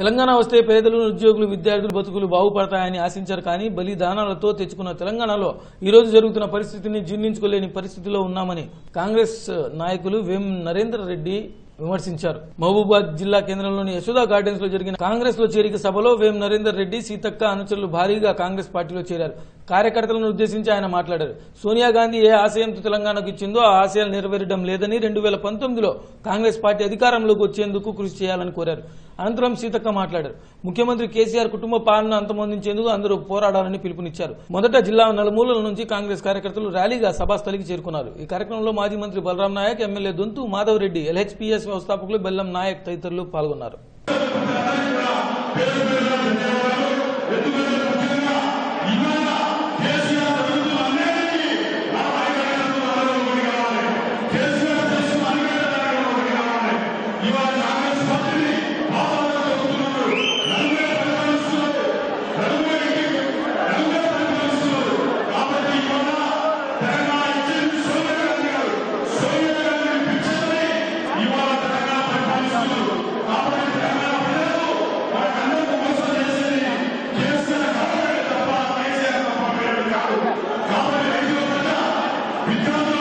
తెలంగాణ వస్తే పేదలు ఉద్యోగులు విద్యార్థులు బతుకులు బాగుపడతాయని ఆశించారు కానీ బలిదానాలతో తెచ్చుకున్న తెలంగాణలో ఈ రోజు జరుగుతున్న పరిస్థితిని జీర్ణించుకోలేని పరిస్థితిలో ఉన్నామని కాంగ్రెస్ నాయకులు వేం నరేందర్ రెడ్డి విమర్శించారు మహబూబాద్ జిల్లా కేంద్రంలోని యశోదా గార్డెన్స్ లో జరిగిన కాంగ్రెస్ లో చేరిక సభలో వేం నరేందర్ రెడ్డి సీతక్క అనుచరులు భారీగా కాంగ్రెస్ పార్టీలో చేరారు కార్యకర్తలను ఉద్దేశించి ఆయన మాట్లాడారు సోనియా గాంధీ ఏ ఆశయంతో తెలంగాణకు ఇచ్చిందో ఆ ఆశయాలు నెరవేరడం లేదని రెండు వేల పంతొమ్మిదిలో కాంగ్రెస్ పార్టీ అధికారంలోకి వచ్చేందుకు కృషి చేయాలని కోరారు అనంతరం సీతక్క మాట్లాడారు ముఖ్యమంత్రి కేసీఆర్ కుటుంబ పాలన అంతమొందించేందుకు అందరూ పోరాడాలని పిలుపునిచ్చారు మొదట జిల్లా నలుమూలల నుంచి కాంగ్రెస్ కార్యకర్తలు ర్యాలీగా సభాస్థలికి చేరుకున్నారు ఈ కార్యక్రమంలో మాజీ మంత్రి బలరాం నాయక్ ఎమ్మెల్యే దొంతు మాధవ్ రెడ్డి ఎల్హెచ్పీఎస్ వ్యవస్థాపకులు బెల్లం నాయక్ తదితరులు పాల్గొన్నారు విద్యార్థులు